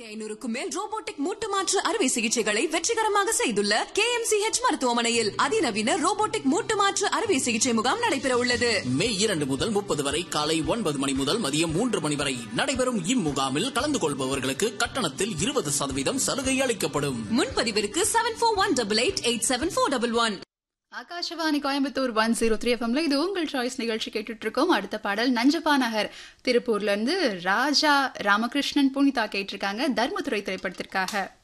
ஐநூறுக்கும் மேல் ரோபோட்டிக் மூட்டு மாற்று அறுவை சிகிச்சைகளை வெற்றிகரமாக செய்துள்ள கே மருத்துவமனையில் அதிநவீன ரோபோட்டிக் மூட்டு மாற்று அறுவை சிகிச்சை முகாம் நடைபெற உள்ளது மே இரண்டு முதல் முப்பது வரை காலை ஒன்பது மணி முதல் மதியம் மூன்று மணி வரை நடைபெறும் இம்முகாமில் கலந்து கொள்பவர்களுக்கு கட்டணத்தில் இருபது சதவீதம் சலுகை அளிக்கப்படும் முன்பதிவிற்கு seven four one double eight eight seven four double one Akashvani Coimbatore one zero three எஃப்எம்ல இது உங்கள் சாய்ஸ் நிகழ்ச்சி கேட்டுட்டு இருக்கோம் அடுத்த பாடல் நஞ்சப்பா நகர் திருப்பூர்ல இருந்து ராஜா ராமகிருஷ்ணன் புனிதா கேட்டிருக்காங்க தர்மதுரை திரைப்படத்திற்காக